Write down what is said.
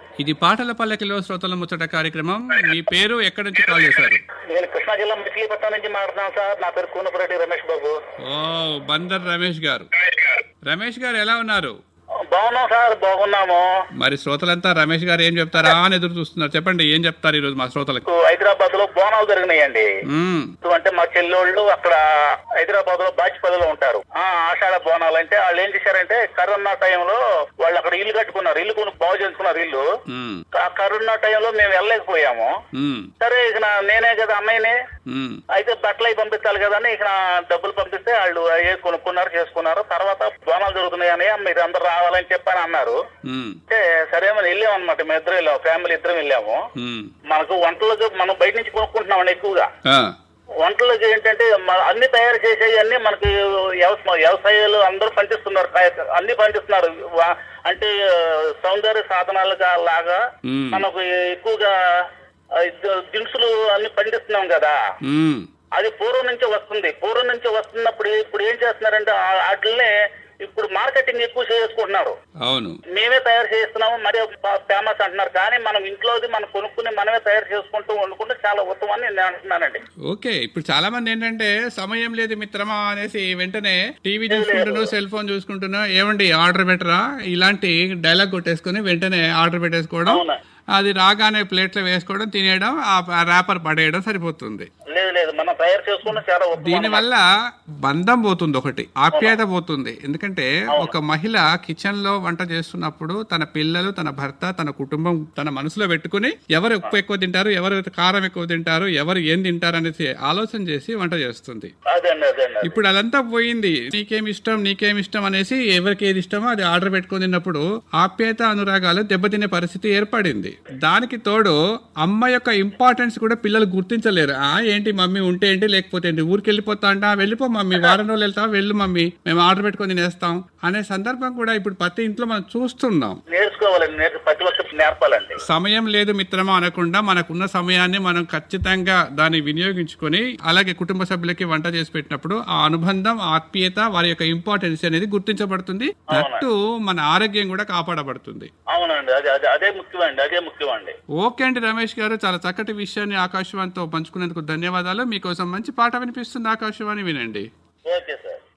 ఇది పాటల పల్లకిలో శ్రోతల ముచ్చట కార్యక్రమం మీ పేరు ఎక్కడి నుంచి కాల్ చేశారు నేను కృష్ణా జిల్లా మచిలీపట్నం నుంచి మాట్లాడుతున్నాను సార్ నా పేరు కూనపురెడ్డి రమేష్ బాబు ఓ బందర్ రమేష్ గారు రమేష్ గారు ఎలా ఉన్నారు బాగున్నాం సార్ బాగున్నాము మరి శ్రోతలంతా రమేష్ గారు ఏం చెప్తారా అని ఎదురు చూస్తున్నారు చెప్పండి ఏం చెప్తారు ఈరోజు మా శ్రోతలకు హైదరాబాద్ లో బోనాలు జరిగినాయండి మ్మ్. అంటే మా చెల్లెళ్ళు అక్కడ హైదరాబాద్ లో బాచిపల్లిలో ఉంటారు ఆ ఆషాఢ బోనాలు అంటే వాళ్ళు ఏం చేశారంటే కరోనా టైంలో వాళ్ళు అక్కడ ఇల్లు కట్టుకున్నారు ఇల్లు కొను బాగు చేసుకున్నారు ఇల్లు మ్మ్. ఆ కరోనా టైంలో మేము వెళ్ళలేకపోయాము మ్మ్. సరే ఇక నా- నేనే కదా అమ్మాయిని మ్మ్. అయితే బట్టలు అవి పంపించాలి కదా అని ఇక నా డబ్బులు పంపిస్తే వాళ్ళు అయ్యే కొనుక్కున్నారు చేసుకున్నారు తర్వాత బోనాలు జరుగుతున్నాయని మీరు అందరు రావాలని చెప్పని అన్నారు మ్మ్. అంటే సరే మనం వెళ్ళాం అనమాట మేము ఇద్దరు వెళ్ళాము ఫ్యామిలీ ఇద్దరం వెళ్ళాము మ్మ్. మనకు వంటలకు మనం బయట నుంచి కొనుక్కుంటున్నామండి ఎక్కువగా ఆ. వంటలకు ఏంటంటే మ- అన్ని తయారు చేసేవి అన్ని మనకి వ్యవసాయ వ్యవసాయాలు అందరూ పండిస్తున్నారు కాయ- అన్ని పండిస్తున్నారు వా- అంటే ఆ, సౌందర్య సాధనాలుగా లాగా మ్మ్. మనకు ఎక్కువగా ఆ, ఇది- దినుసులు అన్ని పండిస్తున్నాం కదా మ్మ్. అది పూర్వం నుంచే వస్తుంది పూర్వం నుంచి వస్తున్నప్పుడు ఇప్పుడు ఏం చేస్తున్నారంటే ఆ- వాటిల్ని ఇప్పుడు మార్కెటింగ్ ఎక్కువ చేసుకుంటున్నారు అవును మేమే తయారు చేస్తున్నాము మరి ఫేమస్ అంటున్నారు కానీ మనం ఇంట్లోది మనం కొనుక్కుని మనమే తయారు చేసుకుంటూ వండుకుంటే చాలా ఉత్తమం అని నేను అంటున్నానండి ఓకే ఇప్పుడు చాలా మంది ఏంటంటే సమయం లేదు మిత్రమా అనేసి వెంటనే టీవీ చూసుకుంటున్నా సెల్ ఫోన్ చూసుకుంటున్నా ఏమండి ఆర్డర్ పెట్టరా ఇలాంటి డైలాగ్ కొట్టేసుకుని వెంటనే ఆర్డర్ పెట్టేసుకోవడం అవునా అది రాగానే ప్లేట్లో వేసుకోవడం తినేయడం ఆ ర్యాపర్ పడేయడం సరిపోతుంది లేదు లేదు మనం తయారు చేసుకుంటే చాలా ఉత్తమం దీనివల్ల బంధం పోతుంది ఒకటి ఆప్యాయత పోతుంది ఎందుకంటే ఒక మహిళ కిచెన్ లో వంట చేస్తున్నప్పుడు తన పిల్లలు తన భర్త తన కుటుంబం తన మనసులో పెట్టుకుని ఎవరు ఉప్పు ఎక్కువ తింటారు ఎవరు కారం ఎక్కువ తింటారు ఎవరు ఏం తింటారు అనేసి ఆలోచన చేసి వంట చేస్తుంది అదండి అదండి ఇప్పుడు అదంతా పోయింది నీకేం ఇష్టం నీకేం ఇష్టం అనేసి ఎవరికి ఏది ఇష్టమో అది ఆర్డర్ పెట్టుకొని తిన్నప్పుడు ఆప్యాయత అనురాగాలు దెబ్బతినే పరిస్థితి ఏర్పడింది దానికి తోడు అమ్మ యొక్క ఇంపార్టెన్స్ కూడా పిల్లలు గుర్తించలేరు ఆ ఏంటి మమ్మీ ఉంటే ఏంటి లేకపోతే ఏంటి ఊరికి వెళ్ళిపోతా అంట వెళ్ళిపో మమ్మీ వారం రోజులు వెళ్తాం వెళ్ళు మమ్మీ మేము ఆర్డర్ పెట్టుకొని తినేస్తాం అనే సందర్భం కూడా ఇప్పుడు ప్రతి ఇంట్లో మనం చూస్తున్నాం నేర్చుకోవాలండి నేర్చు ప్రతి ఒక్కరికి నేర్పాలండి సమయం లేదు మిత్రమా అనకుండా మనకున్న సమయాన్ని మనం ఖచ్చితంగా దాన్ని వినియోగించుకొని అలాగే కుటుంబ సభ్యులకి వంట చేసి పెట్టినప్పుడు ఆ అనుబంధం ఆత్మీయత వారి యొక్క ఇంపార్టెన్స్ అనేది గుర్తించబడుతుంది అట్టు మన ఆరోగ్యం కూడా కాపాడబడుతుంది అవునండి అదే అదే అదే ముఖ్యమండి అదే ముఖ్యమండి ఓకే అండి రమేష్ గారు చాలా చక్కటి విషయాన్ని ఆకాశవాణితో పంచుకునేందుకు ధన్యవాదాలు మీకోసం మంచి పాట వినిపిస్తుంది ఆకాశవాణి వినండి ఓకే సార్